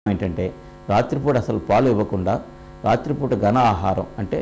ఏంటంటే రాత్రిపూట అసలు పాలు ఇవ్వకుండా రాత్రిపూట ఘన ఆహారం అంటే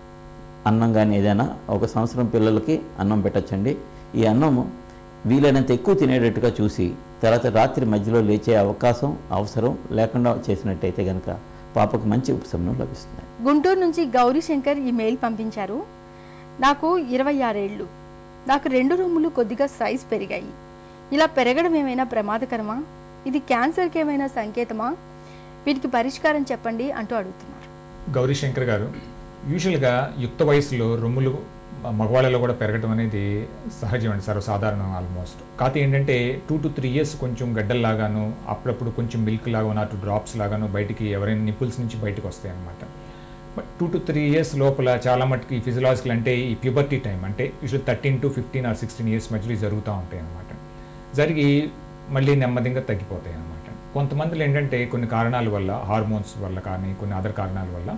అన్నం కానీ ఏదైనా ఒక సంవత్సరం పిల్లలకి అన్నం పెట్టచ్చండి ఈ అన్నం వీలైనంత ఎక్కువ తినేటట్టుగా చూసి తర్వాత రాత్రి మధ్యలో లేచే అవకాశం అవసరం లేకుండా చేసినట్టయితే కనుక పాపకు మంచి ఉపశమనం లభిస్తుంది గుంటూరు నుంచి గౌరీ శంకర్ ఈ మెయిల్ పంపించారు నాకు ఇరవై ఆరేళ్ళు నాకు రెండు రొమ్ములు కొద్దిగా సైజ్ పెరిగాయి ఇలా పెరగడం ఏమైనా ప్రమాదకరమా ఇది క్యాన్సర్కి ఏమైనా సంకేతమా వీటికి పరిష్కారం చెప్పండి అంటూ అడుగుతున్నారు గౌరీ శంకర్ గారు యూజువల్గా యుక్త వయసులో రొమ్ములు మగవాళ్ళలో కూడా పెరగడం అనేది సహజం అండి సర్వసాధారణం ఆల్మోస్ట్ కాకపోతే ఏంటంటే టూ టు త్రీ ఇయర్స్ కొంచెం గడ్డల్లాగాను అప్పుడప్పుడు కొంచెం మిల్క్ లాగా వన్ టూ డ్రాప్స్ లాగాను బయటికి ఎవరైనా నిప్పుల్స్ నుంచి బయటకు వస్తాయి అనమాట but two to three years లోపల చాలా మటుకు ఈ ఫిజియలాజికల్ అంటే ఈ ప్యూబర్టీ టైం అంటే usual thirteen to fifteen or sixteen years మధ్యలో ఇవి జరుగుతూ ఉంటాయి అనమాట జరిగి మళ్ళీ నెమ్మదిగా తగ్గిపోతాయి అనమాట కొంతమందిలో ఏంటంటే కొన్ని కారణాల వల్ల హార్మోన్స్ వల్ల కానీ కొన్ని అదర్ కారణాల వల్ల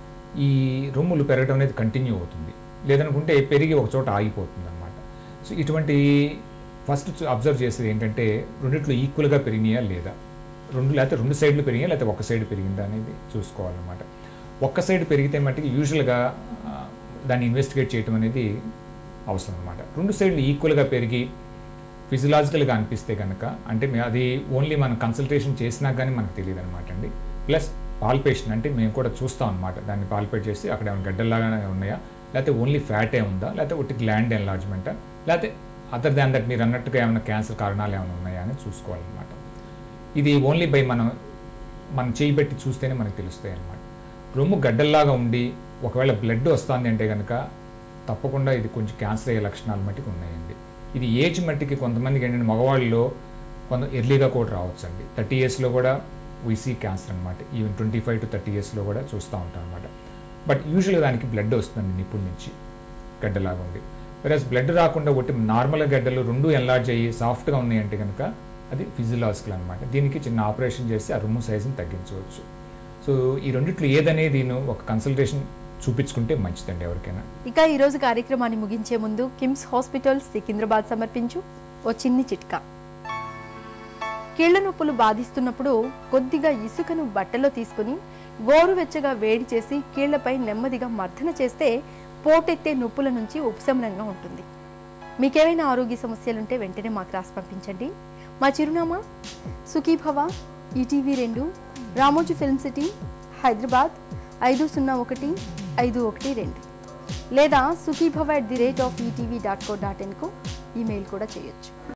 ఈ రొమ్ములు పెరగడం అనేది కంటిన్యూ అవుతుంది లేదనుకుంటే పెరిగి ఒక చోట ఆగిపోతుంది అనమాట సో ఇటువంటి ఫస్ట్ అబ్జర్వ్ చేసేది ఏంటంటే రెండిట్లో ఈక్వల్గా పెరిగినాయా లేదా రెండు లేకపోతే రెండు సైడ్లు పెరిగినాయా లేకపోతే ఒక సైడ్ పెరిగిందా అనేది చూసుకోవాలన్నమాట ఒక్క సైడ్ పెరిగితే మట్టుకు యూజువల్గా ఆ, దాన్ని ఇన్వెస్టిగేట్ చేయడం అనేది అవసరం అనమాట రెండు సైడ్లు ఈక్వల్గా పెరిగి ఫిజియలాజికల్గా అనిపిస్తే కనుక అంటే మే- అది ఓన్లీ మనం కన్సల్టేషన్ చేసినా కానీ మనకు తెలియదు అనమాట అండి ప్లస్ పాల్పేషన్ అంటే మేము కూడా చూస్తాం అనమాట దాన్ని పాల్పేట్ చేసి అక్కడ ఏమైనా గడ్డల్లాగానే ఉన్నాయా లేకపోతే ఓన్లీ ఫ్యాటే ఉందా లేకపోతే ఒకటి గ్లాండ్ ఎన్లార్జ్మెంటా లేకపోతే అదర్ దాన్ దట్ మీరు అన్నట్టుగా ఏమైనా క్యాన్సర్ కారణాలు ఏమైనా ఉన్నాయా అని చూసుకోవాలన్నమాట ఇది ఓన్లీ బై మనం మనం చేయి పెట్టి చూస్తేనే మనకు తెలుస్తాయి అన్నమాట రొమ్ము గడ్డల్లాగా ఉండి ఒకవేళ బ్లడ్ వస్తుంది అంటే కనుక తప్పకుండా ఇది కొంచెం క్యాన్సర్ అయ్యే లక్షణాలు మట్టికి ఉన్నాయండి ఇది ఏజ్ మట్టికి కొంతమందికి ఏంటంటే మగవాళ్ళలో కొంత ఎర్లీగా కూడా రావచ్చు అండి థర్టీ ఇయర్స్లో కూడా వీసీ క్యాన్సర్ అనమాట even twenty five to thirty ఇయర్స్లో కూడా చూస్తూ ఉంటాం అనమాట బట్ యూజువల్గా దానికి బ్లడ్ వస్తుంది నిప్పుల నుంచి గడ్డలాగా ఉండి వెరస్ బ్లడ్ రాకుండా ఒకటి నార్మల్ గడ్డలు రెండు ఎన్లార్జ్ అయ్యి సాఫ్ట్గా ఉన్నాయంటే కనుక అది ఫిజియలాజికల్ అనమాట దీనికి చిన్న ఆపరేషన్ చేసి ఆ రొమ్ము సైజుని తగ్గించవచ్చు సో ఈ రెండిట్లో ఏదనేది నేను ఒక కన్సల్టేషన్ చూపించుకుంటే మంచిదండి ఎవరికైనా ఇక ఈరోజు కార్యక్రమాన్ని ముగించే ముందు కిమ్స్ హాస్పిటల్ సికింద్రాబాద్ సమర్పించు ఓ చిన్ని చిట్కా కీళ్ల నొప్పులు బాధిస్తున్నప్పుడు కొద్దిగా ఇసుకను బట్టలో తీసుకుని గోరువెచ్చగా వేడి చేసి కీళ్లపై నెమ్మదిగా మర్దన చేస్తే పోటెత్తే నొప్పుల నుంచి ఉపశమనంగా ఉంటుంది మీకేమైనా ఆరోగ్య సమస్యలుంటే వెంటనే మాకు రాసి పంపించండి మా చిరునామా సుఖీభవ ఈటీవీ రెండు రామోజీ ఫిల్మ్ సిటీ హైదరాబాద్ ఐదు సున్నా ఒకటి ఐదు ఒకటి రెండు లేదా Sukhibhava at the rate of ETV dot co dot ఇన్కు ఈమెయిల్ కూడా చేయొచ్చు